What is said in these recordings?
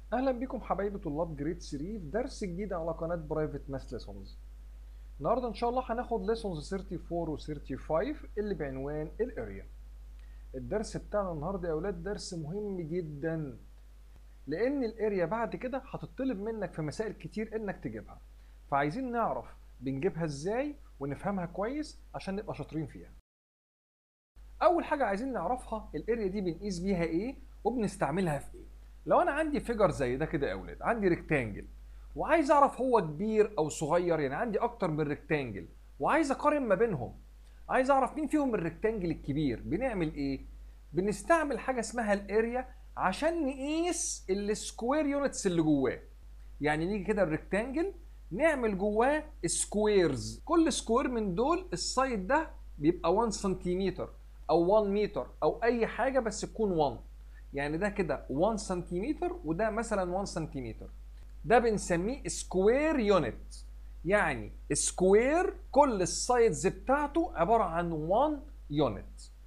اهلا بكم حبايبي طلاب جريد 3 في درس جديد على قناه برايفت ماث ليسونز النهارده ان شاء الله هناخد ليسونز 34 و 35 اللي بعنوان الاريا الدرس بتاعنا النهارده يا اولاد درس مهم جدا لان الاريا بعد كده هتطلب منك في مسائل كتير انك تجيبها فعايزين نعرف بنجيبها ازاي ونفهمها كويس عشان نبقى شاطرين فيها اول حاجه عايزين نعرفها الاريا دي بنقيس بيها ايه وبنستعملها في ايه لو انا عندي فيجر زي ده كده يا اولاد عندي ريكتانجل وعايز اعرف هو كبير او صغير يعني عندي اكتر من ريكتانجل وعايز اقارن ما بينهم عايز اعرف مين فيهم الريكتانجل الكبير بنعمل ايه بنستعمل حاجه اسمها الاريا عشان نقيس السكوير يونتس اللي جواه يعني نيجي كده الريكتانجل نعمل جواه سكويرز كل سكوير من دول السايد ده بيبقى 1 سنتيمتر او 1 متر او اي حاجه بس تكون 1 يعني ده كده 1 سنتيمتر وده مثلا 1 سنتيمتر ده بنسميه سكوير يونت يعني سكوير كل السايدز بتاعته عباره عن 1 يونت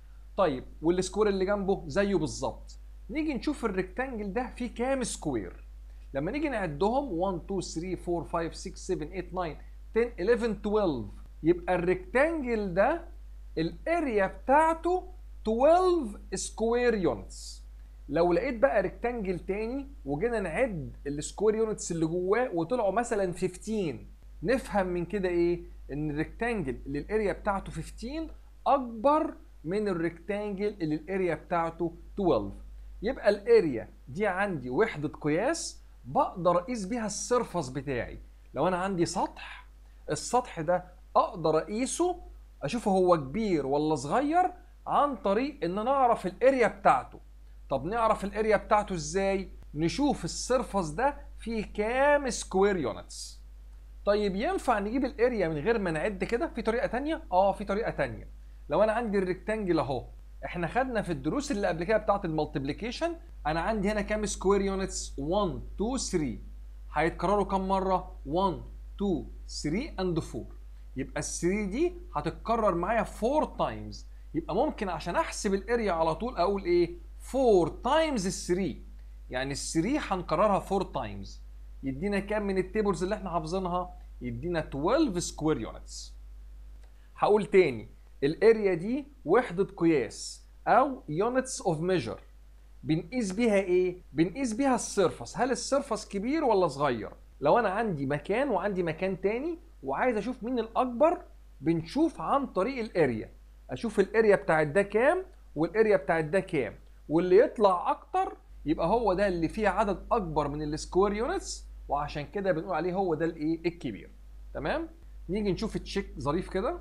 طيب والسكوير اللي جنبه زيه بالظبط نيجي نشوف الريكتانجل ده فيه كام سكوير لما نيجي نعدهم 1 2 3 4 5 6 7 8 9 10 11 12 يبقى الريكتانجل ده الاريا بتاعته 12 سكوير يونتس لو لقيت بقى ريكتانجل تاني وجينا نعد السكوير يونتس اللي جواه وطلعوا مثلا 15 نفهم من كده ايه ان الريكتانجل اللي الاريا بتاعته 15 اكبر من الريكتانجل اللي الاريا بتاعته 12 يبقى الاريا دي عندي وحدة قياس بقدر اقيس بيها السيرفس بتاعي لو انا عندي سطح السطح ده اقدر اقيسه اشوفه هو كبير ولا صغير عن طريق ان انا اعرف الاريا بتاعته طب نعرف الاريا بتاعته ازاي نشوف السيرفس ده فيه كام سكوير يونتس طيب ينفع نجيب الاريا من غير ما نعد كده في طريقه تانية اه في طريقه تانية لو انا عندي الريكتانجل اهو احنا خدنا في الدروس اللي قبل كده بتاعه المالتيبليكيشن انا عندي هنا كام سكوير يونتس 1 2 3 هيتكرروا كام مره 1 2 3 اند 4 يبقى ال 3 دي هتتكرر معايا 4 تايمز يبقى ممكن عشان احسب الاريا على طول اقول ايه 4 تايمز ال 3 يعني ال 3 هنكررها 4 تايمز يدينا كام من التيبلز اللي احنا حافظينها يدينا 12 سكوير يونتس هقول تاني الاريا دي وحدة قياس او يونتس اوف ميجر بنقيس بيها ايه بنقيس بيها السيرفس هل السيرفس كبير ولا صغير لو انا عندي مكان وعندي مكان تاني وعايز اشوف مين الاكبر بنشوف عن طريق الاريا اشوف الاريا بتاعت ده كام والاريا بتاعت ده كام واللي يطلع اكتر يبقى هو ده اللي فيه عدد اكبر من السكوير يونتس وعشان كده بنقول عليه هو ده الايه الكبير تمام نيجي نشوف تشيك ظريف كده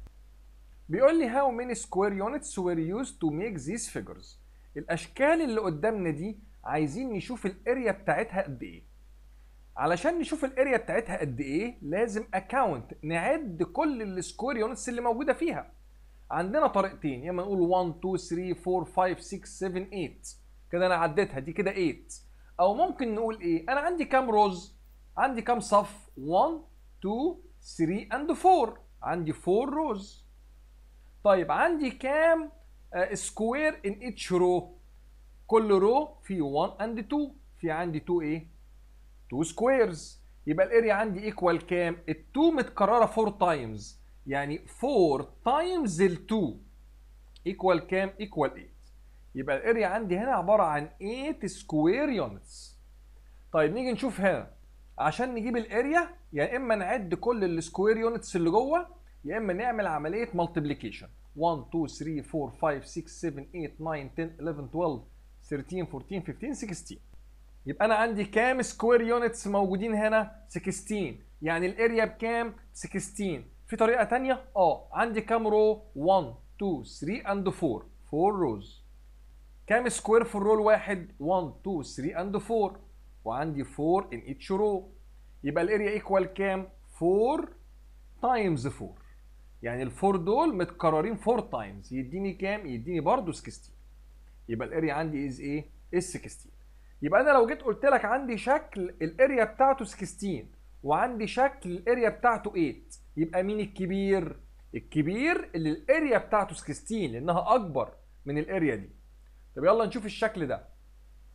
بيقول لي how many square units were used to make these figures الاشكال اللي قدامنا دي عايزين نشوف الاريا بتاعتها قد ايه علشان نشوف الاريا بتاعتها قد ايه لازم اكاونت نعد كل السكوير يونتس اللي موجوده فيها عندنا طريقتين يا اما نقول 1 2 3 4 5 6 7 8 كده انا عديتها دي كده 8 او ممكن نقول ايه انا عندي كام روز عندي كام صف 1 2 3 اند 4 عندي 4 روز طيب عندي كام سكوير ان اتش رو كل رو في 1 اند 2 في عندي 2 ايه 2 سكويرز يبقى الاريا عندي ايكوال كام ال2 متكرره 4 تايمز يعني 4 تايمز ال2 ايكوال كام ايكوال 8 يبقى الاريا عندي هنا عباره عن 8 سكوير يونتس طيب نيجي نشوف هنا عشان نجيب الاريا يا اما نعد كل السكوير يونتس اللي جوه يا اما نعمل عمليه مالتيبليكيشن 1 2 3 4 5 6 7 8 9 10 11 12 13 14 15 16 يبقى انا عندي كام سكوير يونتس موجودين هنا 16 يعني الاريا بكام 16 في طريقه تانية اه عندي كام رو 1 2 3 اند 4 4 روز كام سكوير في الرول واحد 1 2 3 اند 4 وعندي 4 ان اتش رو يبقى الاريا ايكوال كام 4 تايمز 4 يعني الفور دول متكررين 4 تايمز يديني كام يديني برضو 16 يبقى الاريا عندي از ايه از 16 يبقى انا لو جيت قلت لك عندي شكل الاريا بتاعته 16 وعندي شكل الاريا بتاعته 8 يبقى مين الكبير الكبير اللي الاريا بتاعته 16 لانها اكبر من الاريا دي طب يلا نشوف الشكل ده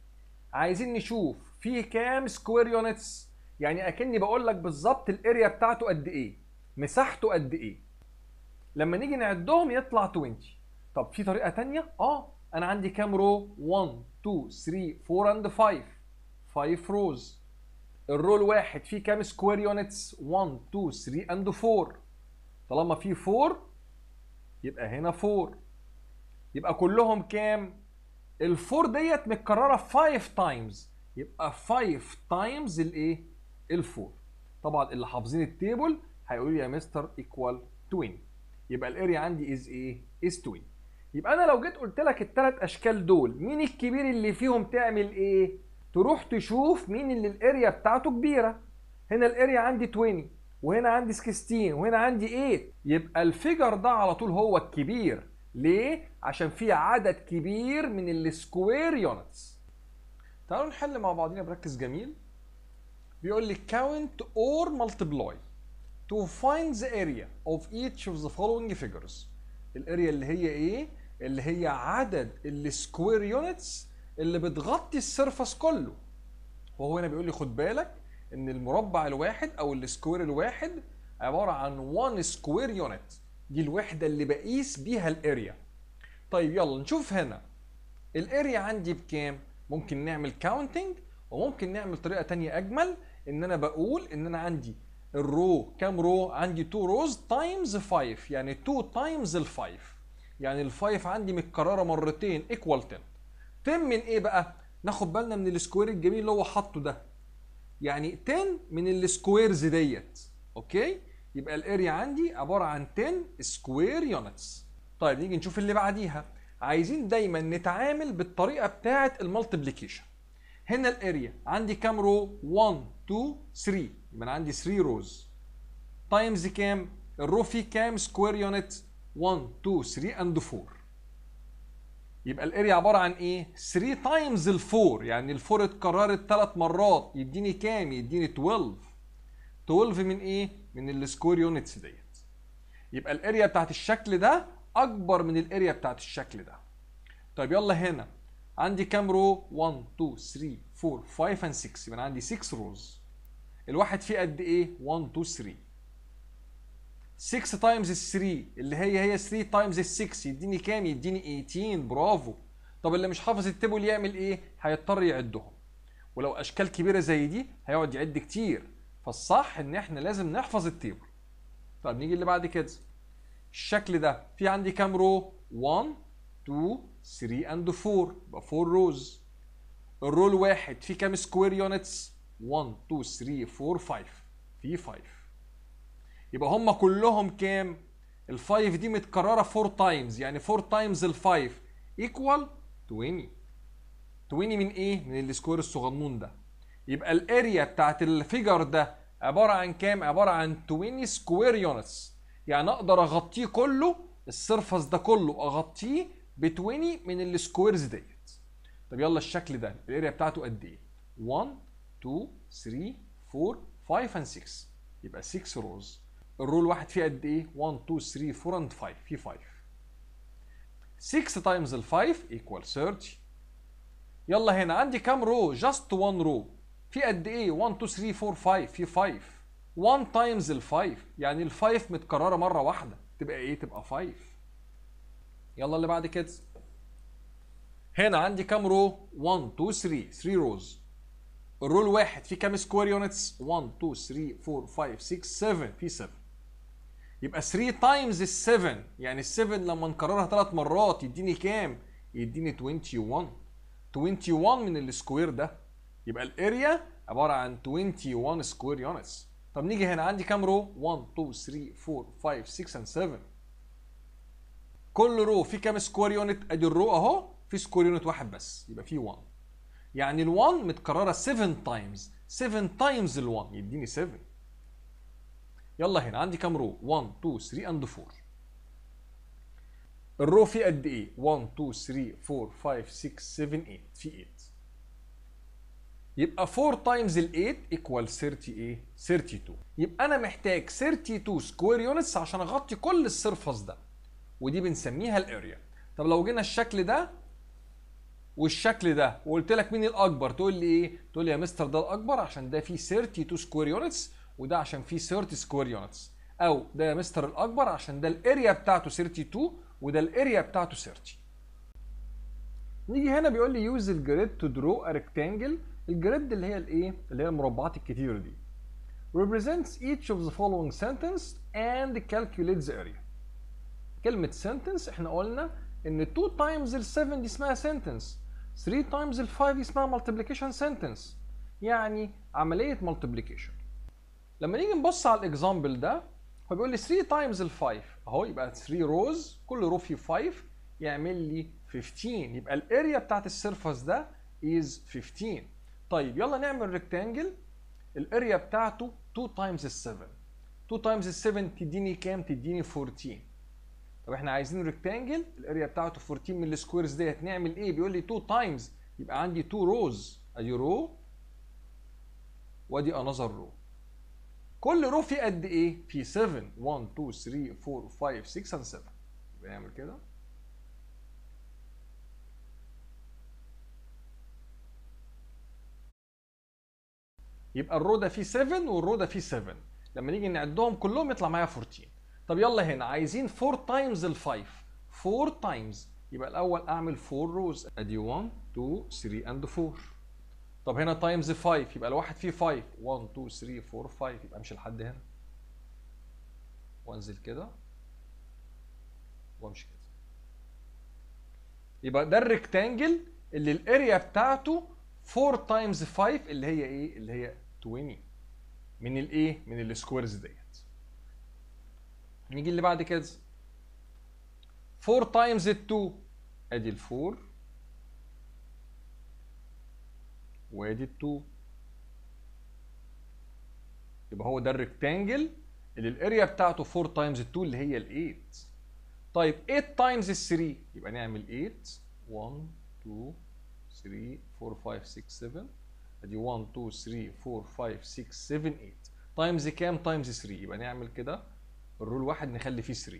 عايزين نشوف فيه كام سكوير يونتس يعني اكني بقول لك بالظبط الاريا بتاعته قد ايه مساحته قد ايه لما نيجي نعدهم يطلع 20 طب في طريقه تانية اه انا عندي كام رو 1 2 3 4 اند 5 5 روز الرو الواحد فيه كام سكوير يونتس 1 2 3 اند 4 طالما فيه 4 يبقى هنا 4 يبقى كلهم كام الفور ديت متكرره 5 تايمز يبقى 5 تايمز الايه الفور طبعا اللي حافظين التيبل هيقولوا لي يا مستر ايكوال 20 يبقى الاريا عندي از ايه از 20 يبقى انا لو جيت قلت لك الثلاث اشكال دول مين الكبير اللي فيهم تعمل ايه تروح تشوف مين اللي الاريا بتاعته كبيره هنا الاريا عندي 20 وهنا عندي 16 وهنا عندي 8 يبقى الفيجر ده على طول هو الكبير ليه عشان في عدد كبير من السكوير يونتس تعالوا نحل مع بعضينا بركز جميل بيقول لي count or multiply to find the area of each of the following figures الاريا اللي هي ايه اللي هي عدد السكوير يونتس اللي بتغطي السيرفس كله وهو هنا بيقول لي خد بالك ان المربع الواحد او السكوير الواحد عباره عن 1 سكوير يونت دي الوحده اللي بقيس بيها الاريا طيب يلا نشوف هنا الاريا عندي بكام ممكن نعمل كاونتنج وممكن نعمل طريقه تانية اجمل ان انا بقول ان انا عندي الرو كام رو عندي 2 روز تايمز 5 يعني 2 تايمز ال 5 يعني ال 5 عندي متكرره مرتين ايكوال 10 10 من ايه بقى ناخد بالنا من السكوير الجميل اللي هو حاطه ده يعني 10 من السكويرز ديت اوكي يبقى الاريا عندي عباره عن 10 سكوير يونتس طيب نيجي نشوف اللي بعديها عايزين دايما نتعامل بالطريقه بتاعه المالتيبليكيشن هنا الاريا عندي كام رو 1 2 3 يبقى انا عندي 3 روز تايمز كام الرو فيه كام سكوير يونت 1 2 3 اند 4 يبقى الاريا عباره عن ايه 3 تايمز ال 4 يعني ال 4 اتكررت ثلاث مرات يديني كام يديني 12 12 من ايه من السكوير يونتس ديت يبقى الاريا بتاعت الشكل ده اكبر من الاريا بتاعت الشكل ده طيب يلا هنا عندي كام رو 1 2 3 4 5 and 6 يبقى انا عندي 6 روز الواحد فيه قد ايه 1 2 3 6 تايمز ال 3 اللي هي هي 3 تايمز ال 6 يديني كام يديني 18 برافو طب اللي مش حافظ التيبل يعمل ايه هيضطر يعدهم ولو اشكال كبيره زي دي هيقعد يعد كتير فالصح ان احنا لازم نحفظ التيبل طب نيجي اللي بعد كده الشكل ده في عندي كام رو 1 2 3 اند 4 يبقى 4 روز الرو الواحد فيه كام سكوير يونتس 1 2 3 4 5 في 5 يبقى هم كلهم كام ال 5 دي متكرره 4 تايمز يعني 4 تايمز ال 5 ايكوال 20 20 من ايه من السكوير الصغنون ده يبقى الاريا بتاعت الفيجر ده عباره عن كام عباره عن 20 سكوير يونتس يعني اقدر اغطيه كله السيرفس ده كله اغطيه ب 20 من السكويرز ديت طب يلا الشكل ده الاريا بتاعته قد ايه 1 2 3 4 5 and 6 يبقى 6 روز الرول الواحد فيه قد ايه 1 2 3 4 and 5 في 5 6 تايمز ال 5 equal 30 يلا هنا عندي كام رو جاست 1 رو في قد ايه 1 2 3 4 5 في 5 1 تايمز ال 5 يعني ال 5 متكرره مره واحده تبقى ايه تبقى 5 يلا اللي بعد كده هنا عندي كام رو 1 2 3 3 روز الرو الواحد فيه كام سكوير يونتس 1 2 3 4 5 6 7 في 7 يبقى 3 تايمز ال 7 يعني ال 7 لما نكررها ثلاث مرات يديني كام يديني 21 21 من السكوير ده يبقى الاريا عباره عن 21 سكوير يونتس طب نيجي هنا عندي كام رو 1 2 3 4 5 6 and 7 كل رو فيه كام سكوير يونت ادي الرو اهو في سكوير يونت واحد بس يبقى فيه 1 يعني ال1 متكرره 7 تايمز 7 تايمز ال1 يديني 7 يلا هنا عندي كام رو 1 2 3 اند 4 الرو فيه قد ايه 1 2 3 4 5 6 7 8 في 8 يبقى 4 تايمز ال 8 ايكوال 30 ايه 32 يبقى انا محتاج 32 سكوير يونتس عشان اغطي كل السيرفس ده ودي بنسميها الاريا طب لو جينا الشكل ده والشكل ده وقلت لك مين الاكبر تقول لي ايه تقول لي يا مستر ده الاكبر عشان ده فيه 32 سكوير يونتس وده عشان فيه 30 سكوير يونتس او ده يا مستر الاكبر عشان ده الاريا بتاعته 32 وده الاريا بتاعته 30 نيجي هنا بيقول لي يوز الجريد تو درو ا ريكتانجل الجريد اللي هي الايه اللي هي المربعات الكتير دي represents each of the following sentence and calculate the area كلمة sentence احنا قلنا ان 2 times ال 7 دي اسمها sentence 3 times ال 5 دي اسمها multiplication sentence يعني عملية multiplication لما نيجي نبص على الاكزامبل ده هو بيقول لي 3 times ال 5 اهو يبقى 3 روز كل رو فيه 5 يعمل لي 15 يبقى الاريا بتاعت السيرفس ده is 15 طيب يلا نعمل ريكتانجل الاريا بتاعته 2 times ال 7 2 times ال 7 تديني كام تديني 14 طب احنا عايزين ريكتانجل الاريا بتاعته 14 من السكويرز ديت نعمل ايه بيقول لي 2 تايمز يبقى عندي 2 روز ادي رو وادي انذر رو كل رو فيه قد ايه في 7 1 2 3 4 5 6 and 7 يبقى نعمل كده يبقى الرو ده فيه 7 والرو ده فيه 7 لما نيجي نعدهم كلهم يطلع معايا 14 طب يلا هنا عايزين 4 تايمز ال 5 4 تايمز يبقى الاول اعمل 4 روز ادي 1 2 3 اند 4 طب هنا تايمز 5 يبقى الواحد فيه 5 1 2 3 4 5 يبقى امشي لحد هنا وانزل كده وامشي كده يبقى ده الريكتانجل اللي الاريا بتاعته 4 تايمز 5 اللي هي ايه اللي هي 20 من الايه من السكويرز ديت نيجي اللي بعد كده 4 تايمز ال 2 ادي ال 4 وادي ال 2 يبقى هو ده الريكتانجل اللي الاريا بتاعته 4 تايمز ال 2 اللي هي ال 8 طيب 8 تايمز ال 3 يبقى نعمل 8 1 2 3 4 5 6 7 ادي 1 2 3 4 5 6 7 8 تايمز كام تايمز 3 يبقى نعمل كده الرول واحد نخلي فيه 3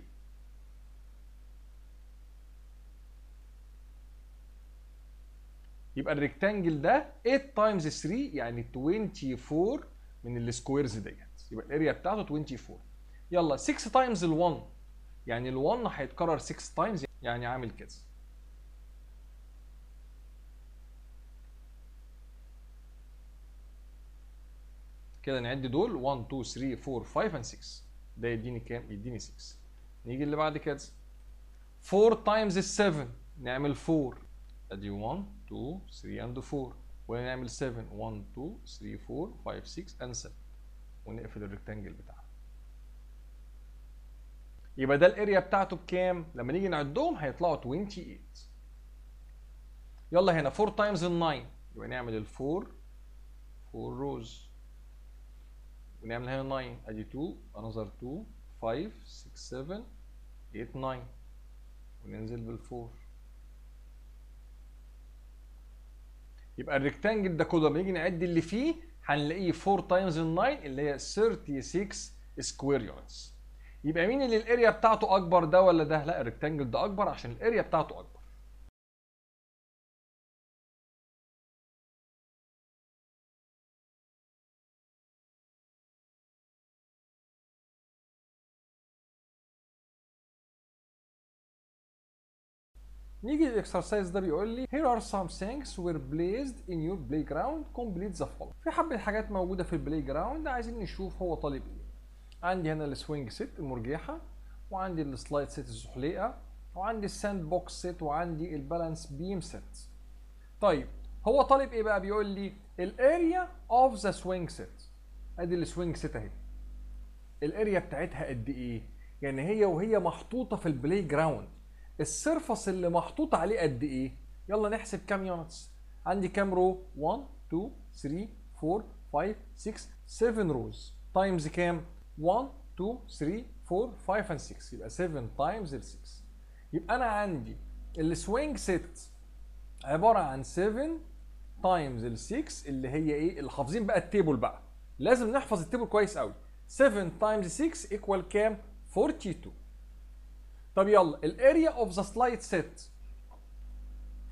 يبقى الريكتانجل ده 8 تايمز 3 يعني 24 من السكويرز ديت يبقى الاريا بتاعته 24 يلا 6 تايمز ال 1 يعني ال 1 هيتكرر 6 تايمز يعني عامل كده كده نعد دول 1 2 3 4 5 and 6 ده يديني كام؟ يديني 6 نيجي اللي بعد كده 4 تايمز ال 7 نعمل 4 ادي 1 2 3 اند 4 ونعمل 7 1 2 3 4 5 6 اند 7 ونقفل الريكتانجل بتاعنا يبقى ده الاريا بتاعته بكام؟ لما نيجي نعدهم هيطلعوا 28 يلا هنا 4 تايمز ال 9 يبقى نعمل ال 4 4 روز ونعمل هنا 9 ادي 2 انذر 2 5 6 7 8 9 وننزل بال4 يبقى الريكتانجل ده كله لما نيجي نعد اللي فيه هنلاقيه 4 تايمز ال 9 اللي هي 36 سكوير يونتس يبقى مين اللي الاريا بتاعته اكبر ده ولا ده؟ لا الريكتانجل ده اكبر عشان الاريا بتاعته اكبر نيجي الاكسرسايز ده بيقول لي here are some things were placed in your playground complete the following في حبه حاجات موجوده في البلاي جراوند عايزين نشوف هو طالب ايه عندي هنا السوينج سيت المرجحه وعندي السلايد سيت الزحليقه وعندي الساند بوكس سيت وعندي البالانس بيم سيت طيب هو طالب ايه بقى بيقول لي الاريا اوف ذا سوينج سيت ادي السوينج سيت اهي الاريا بتاعتها قد ايه يعني هي وهي محطوطه في البلاي جراوند السيرفس اللي محطوط عليه قد ايه يلا نحسب كام يونتس عندي كام رو 1 2 3 4 5 6 7 روز تايمز كام 1 2 3 4 5 and 6 يبقى 7 تايمز ال 6 يبقى انا عندي السوينج سيت عباره عن 7 تايمز ال 6 اللي هي ايه اللي حافظين بقى التيبل بقى لازم نحفظ التيبل كويس قوي 7 تايمز 6 ايكوال كام 42 طب يلا الاريا اوف ذا سلايد سيت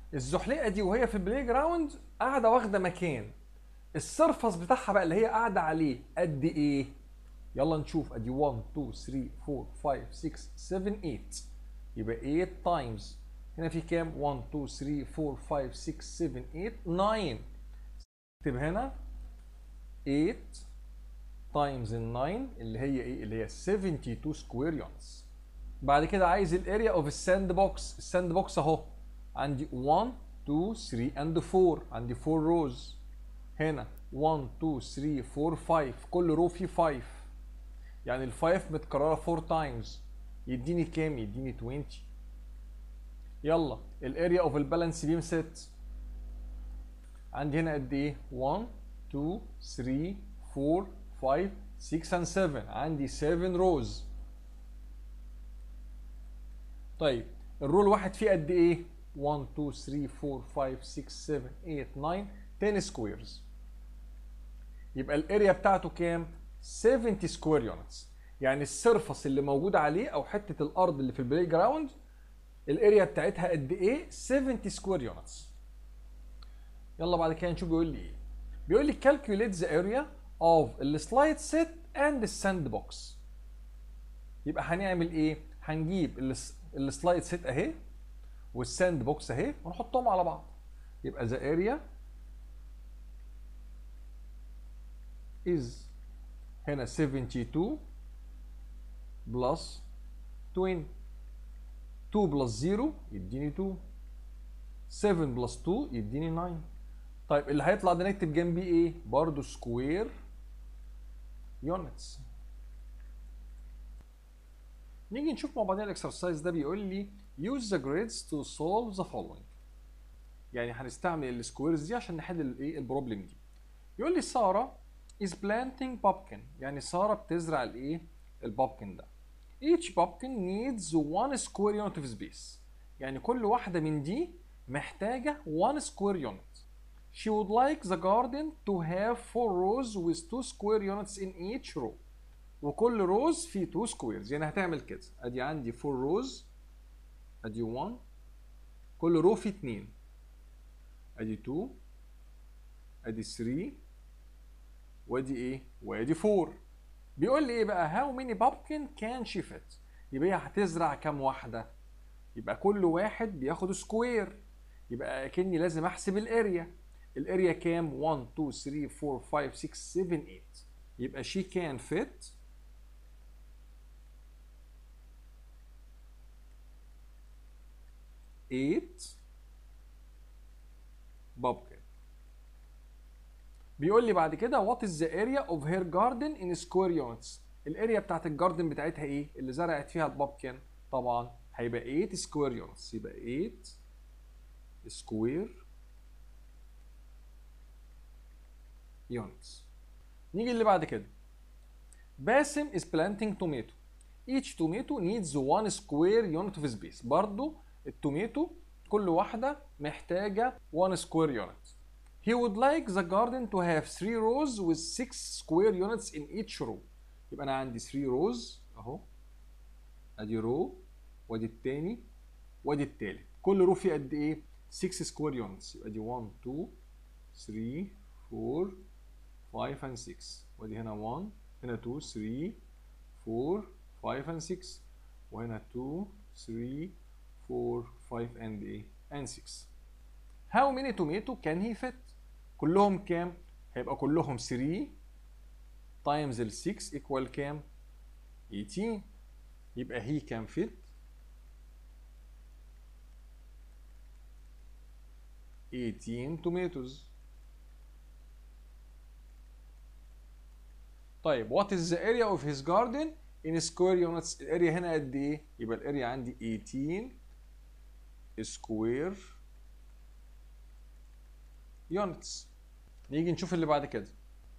الزحليقه دي وهي في البلاي جراوند قاعده واخده مكان السيرفس بتاعها بقى اللي هي قاعده عليه قد ايه يلا نشوف ادي 1 2 3 4 5 6 7 8 يبقى 8 تايمز هنا في كام 1 2 3 4 5 6 7 8 9 اكتب هنا 8 تايمز ال 9 اللي هي ايه اللي هي 72 سكوير يونتس بعد كده عايز الاريا اوف الساند بوكس الساند بوكس اهو عندي 1 2 3 اند 4 عندي 4 روز هنا 1 2 3 4 5 كل رو فيه 5 يعني ال 5 متكرره 4 تايمز يديني كام يديني 20 يلا الاريا اوف البالانس بيم ست عندي هنا قد ايه 1 2 3 4 5 6 and 7 عندي 7 روز طيب الرو الواحد فيه قد ايه 1 2 3 4 5 6 7 8 9 10 سكويرز يبقى الاريا بتاعته كام 70 سكوير يونتس يعني السيرفس اللي موجود عليه او حته الارض اللي في البلاي جراوند الاريا بتاعتها قد ايه 70 سكوير يونتس يلا بعد كده نشوف بيقول لي ايه بيقول لي calculate the area of the slide set and the sandbox يبقى هنعمل ايه هنجيب السلايد سيت اهي والساند بوكس اهي ونحطهم على بعض يبقى the area is هنا 72 بلس 20 2 بلس 0 يديني 2 7 بلس 2 يديني 9 طيب اللي هيطلع ده نكتب جنبيه ايه؟ برضه سكوير يونتس نيجي نشوف مع بعضنا الاكسرسايز ده بيقول لي use the grids to solve the following يعني هنستعمل السكويرز دي عشان نحل الايه البروبلم دي يقول لي ساره is planting pumpkin يعني ساره بتزرع الايه البابكن ده each pumpkin needs one square unit of space يعني كل واحده من دي محتاجه one square unit she would like the garden to have four rows with two square units in each row وكل روز فيه 2 سكويرز يعني هتعمل كده ادي عندي 4 روز ادي 1 كل رو فيه 2 ادي 2 ادي 3 وادي ايه وادي 4 بيقول لي ايه بقى هاو ماني بابكن كان شي فيت يبقى هي هتزرع كام واحده يبقى كل واحد بياخد سكوير يبقى اكني لازم احسب الاريا الاريا كام 1 2 3 4 5 6 7 8 يبقى شي كان فيت eight pumpkin بيقول لي بعد كده what is the area of her garden in square units الاريا بتاعت الجاردن بتاعتها ايه اللي زرعت فيها البابكن طبعا هيبقى 8 سكوير يونتس يبقى 8 سكوير يونتس نيجي اللي بعد كده باسم is planting tomato each tomato needs one square unit of space برضو التوميتو كل واحدة محتاجة 1 square unit. He would like the garden to have 3 rows with 6 square units in each row. يبقى أنا عندي 3 rows أهو أدي row وأدي التاني وأدي التالت. كل رو فيه قد إيه؟ 6 square units يبقى دي 1 2 3 4 5 and 6 وأدي هنا 1 هنا 2 3 4 5 and 6 وهنا 2 3 4 5 and 8 and 6 how many tomato can he fit كلهم كام هيبقى كلهم 3 times ال 6 equal كام 18 يبقى he can fit 18 tomatoes طيب what is the area of his garden in square units الاريا هنا قد ايه يبقى الاريا عندي 18 سكوير يونتس نيجي نشوف اللي بعد كده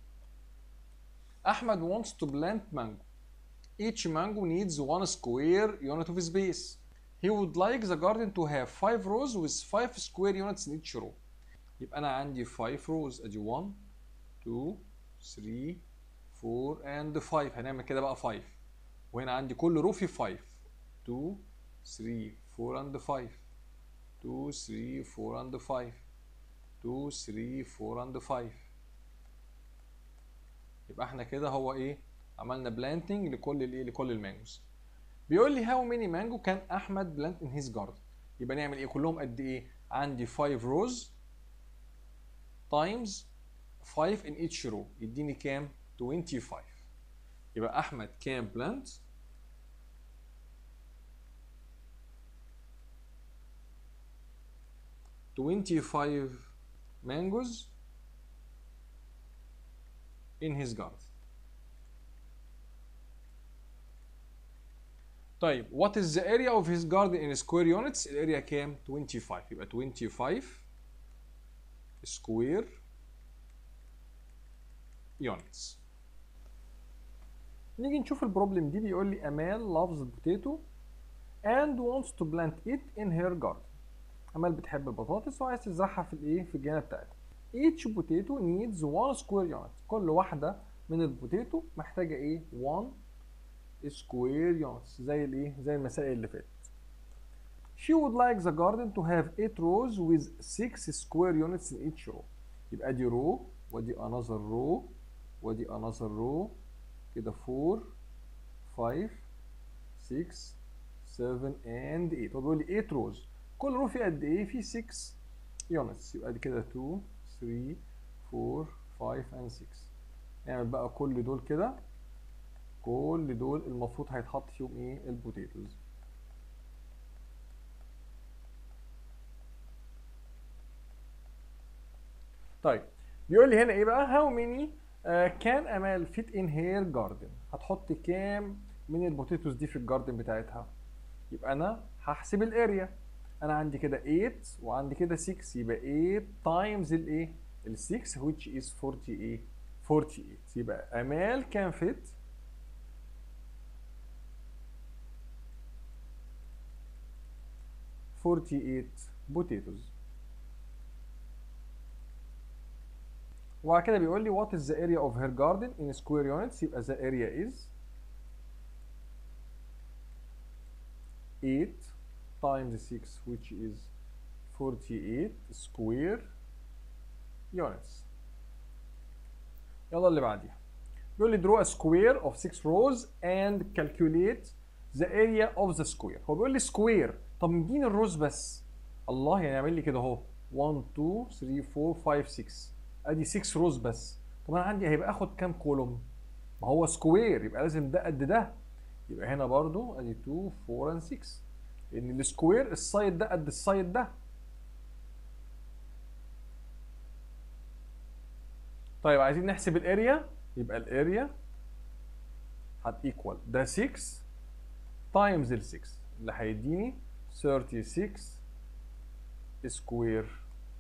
احمد wants to plant mango each mango needs one square unit of space he would like the garden to have 5 rows with 5 square units in each row يبقى انا عندي 5 rows ادي 1 2 3 4 and 5 هنعمل كده بقى 5 وهنا عندي كل رو فيه 5 2 3 4 and 5 2 2 3 4 and 5 2 3 4 and 5 يبقى احنا كده هو ايه عملنا بلانتنج لكل الايه لكل المانجوز بيقول لي هاو ماني مانجو كان احمد بلانت ان هيز جاردن يبقى نعمل ايه كلهم قد ايه عندي 5 روز تايمز 5 in each row يديني كام 25 يبقى احمد كان بلانت twenty five mangoes in his garden. طيب what is the area of his garden in square units؟ الاريا كام؟ 25 يبقى 25 square units. نيجي نشوف البروبلم دي بيقول لي امال loves potato and wants to plant it in her garden. امال بتحب البطاطس وعايز تزرعها في الايه في الجنينه بتاعتها each potato needs one square unit كل واحده من البوتيتو محتاجه ايه 1 square units زي الايه زي المسائل اللي فاتت she would like the garden to have 8 rows with 6 square units in each row يبقى دي row ودي another row ودي another row كده 4 5 6 7 and 8 هو بيقول لي 8 rows كل رو فيه قد ايه؟ فيه 6 يونتس يبقى دي كده 2 3 4 5 and 6 نعمل بقى كل دول كده كل دول المفروض هيتحط فيهم ايه؟ البوتيتوز طيب بيقول لي هنا ايه بقى؟ how many كان امال fit in her garden هتحط كام من البوتيتوز دي في الجاردن بتاعتها؟ يبقى انا هحسب الاريا انا عندي كده 8 وعندي كده 6 يبقى 8 تايمز الايه ال 6 which is 48 48 يبقى امال كان فيت forty eight potatoes وبعد كده بيقول لي what is the area of her garden in square units يبقى the area is 8 times 6 which is 48 square units يلا اللي بعديها بيقول لي draw a square of 6 rows and calculate the area of the square هو بيقول لي square طب مديني الروز بس الله يعني يعمل لي كده اهو 1 2 3 4 5 6 ادي 6 روز بس طب انا عندي هيبقى اخد كام كولوم ما هو سكوير يبقى لازم ده قد ده يبقى هنا برضو ادي 2 4 and 6 لان السكوير السايد ده قد السايد ده طيب عايزين نحسب الاريا يبقى الاريا هت ايكوال ده 6 تايمز ال 6 اللي هيديني 36 سكوير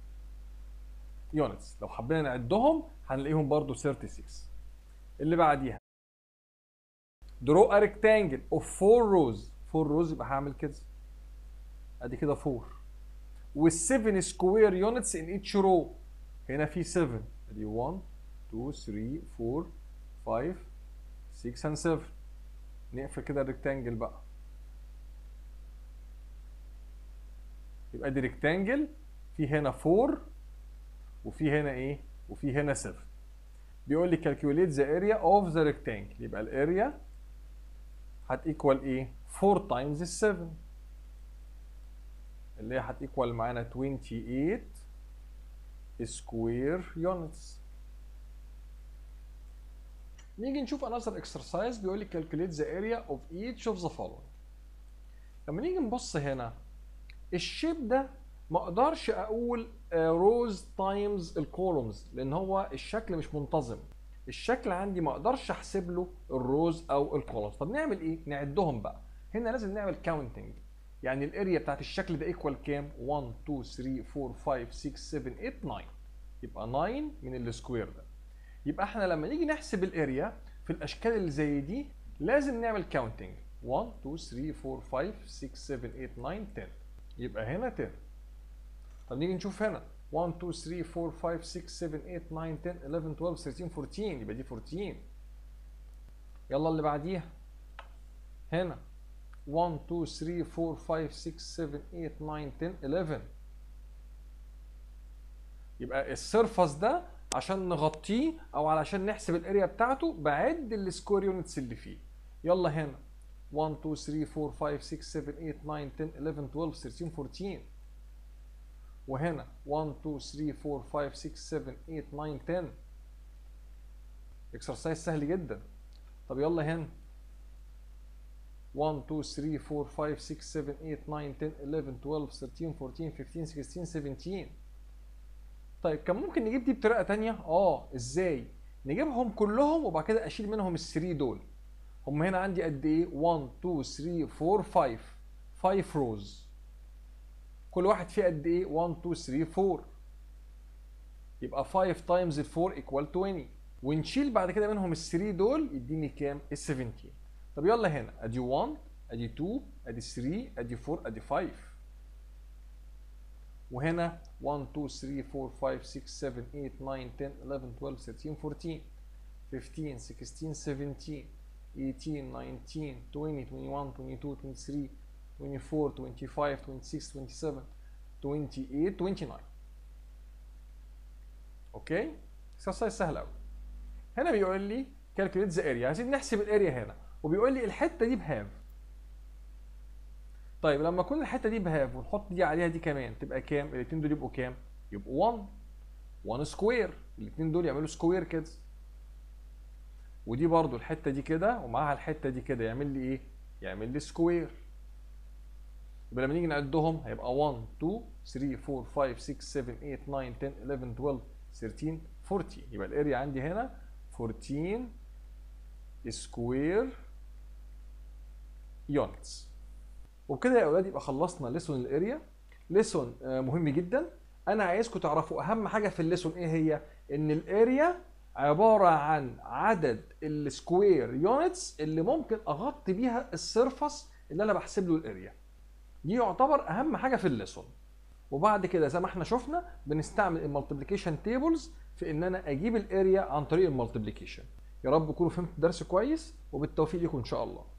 يونتس لو حبينا نعدهم هنلاقيهم برضو 36 اللي بعديها draw a rectangle of 4 rows 4 rows يبقى هعمل كده ادي كده 4 with 7 square units in each row هنا في 7 ادي 1 2 3 4 5 6 and 7 نقفل كده الريكتانجل بقى يبقى دي ريكتانجل في هنا 4 وفي هنا ايه وفي هنا 7 بيقول لي calculate the area of the rectangle يبقى الاريا هتيكوال ايه 4 times 7 اللي هي هتيكوال معانا 28 square units نيجي نشوف another exercise بيقول لي calculate the area of each of the following لما نيجي نبص هنا الشيب ده ما اقدرش اقول روز تايمز الكولومز لان هو الشكل مش منتظم الشكل عندي ما اقدرش احسب له الروز او الكولومز طب نعمل ايه نعدهم بقى هنا لازم نعمل كاونتنج يعني الاريا بتاعت الشكل ده ايكوال كام 1 2 3 4 5 6 7 8 9 يبقى 9 من السكوير ده يبقى احنا لما نيجي نحسب الاريا في الاشكال اللي زي دي لازم نعمل كاونتنج 1 2 3 4 5 6 7 8 9 10 يبقى هنا 10 طب نيجي نشوف هنا 1 2 3 4 5 6 7 8 9 10 11 12 13 14 يبقى دي 14 يلا اللي بعديها هنا 1 2 3 4 5 6 7 8 9 10 11 يبقى السيرفس ده عشان نغطيه او علشان نحسب الاريا بتاعته بعد السكوير يونتس اللي فيه يلا هنا 1 2 3 4 5 6 7 8 9 10 11 12 13 14 وهنا 1 2 3 4 5 6 7 8 9 10 اكسرسايز سهل جدا طب يلا هنا 1 2 3 4 5 6 7 8 9 10 11 12 13 14 15 16 17 طيب كان ممكن نجيب دي بطريقه تانية اه ازاي نجيبهم كلهم وبعد كده اشيل منهم الثري دول هم هنا عندي قد ايه 1 2 3 4 5 5 روز كل واحد فيه قد ايه 1 2 3 4 يبقى 5 تايمز 4 ايكوال 20 ونشيل بعد كده منهم ال 3 دول يديني كام؟ ال 17 طب يلا هنا ادي 1 ادي 2 ادي 3 ادي 4 ادي 5 وهنا 1 2 3 4 5 6 7 8 9 10 11 12 13 14 15 16 17 18 19 20 21 22 23 24 25 26 27 28 29 اوكي اكسرسايز سهل قوي هنا بيقول لي كالكوليت ذا اريا عايزين نحسب الاريا هنا وبيقول لي الحته دي بهاف طيب لما اكون الحته دي بهاف ونحط دي عليها دي كمان تبقى كام الاثنين دول يبقوا كام يبقوا 1 1 سكوير الاثنين دول يعملوا سكوير كده ودي برضو الحته دي كده ومعاها الحته دي كده يعمل لي ايه يعمل لي سكوير يبقى لما نيجي نعدهم هيبقى 1 2 3 4 5 6 7 8 9 10 11 12 13 40 يبقى الاريا عندي هنا 14 سكوير يونتس وبكده يا اولاد يبقى خلصنا ليسون الاريا ليسون مهم جدا انا عايزكم تعرفوا اهم حاجه في الليسون ايه هي ان الاريا عباره عن عدد السكوير يونتس اللي ممكن اغطي بيها السيرفس اللي انا بحسب له الاريا دي يعتبر اهم حاجه في الليسون وبعد كده زي ما احنا شفنا بنستعمل المالتيبليكيشن تيبلز في ان انا اجيب الاريا عن طريق المالتيبليكيشن يا رب تكونوا فهمتوا الدرس كويس وبالتوفيق لكم ان شاء الله